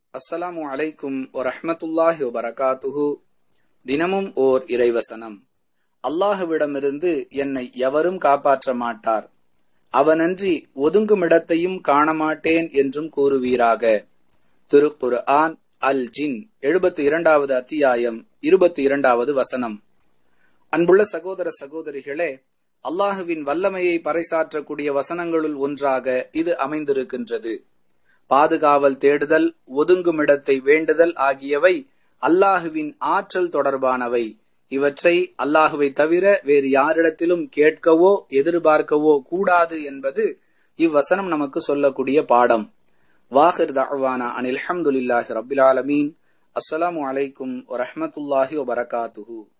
அஸ்ஸலாமு அலைக்கும் வரஹ்மத்துல்லாஹி வபரகாத்துஹு தினமும் ஓர் இறைவசனம் அல்லாஹுவிடமிருந்து என்னை எவரும் காப்பாற்ற மாட்டார் அவனன்றி ஒதுங்குமிடத்தையும் காணமாட்டேன் என்றும் கூறுவீராக திருக்குர் ஆன் அல் ஜின் எழுபத்தி இரண்டாவது அத்தியாயம் இருபத்தி இரண்டாவது வசனம் அன்புள்ள சகோதர சகோதரிகளே அல்லாஹுவின் வல்லமையை பறைசாற்றக்கூடிய வசனங்களுள் ஒன்றாக இது அமைந்திருக்கின்றது பாதுகாவல் தேடுதல் ஒதுங்குமிடத்தை வேண்டுதல் ஆகியவை அல்லாஹுவின் ஆற்றல் தொடர்பானவை இவற்றை அல்லாஹுவை தவிர வேறு யாரிடத்திலும் கேட்கவோ எதிர்பார்க்கவோ கூடாது என்பது இவ்வசனம் நமக்கு சொல்லக்கூடிய பாடம் வாஹிர் தஅவானா அனில் அல்ஹம்துலில்லாஹி ரப்பில் ஆலமீன் அஸ்ஸலாமு அலைக்கும் வரஹ்மத்துல்லாஹி வபரகாத்துஹு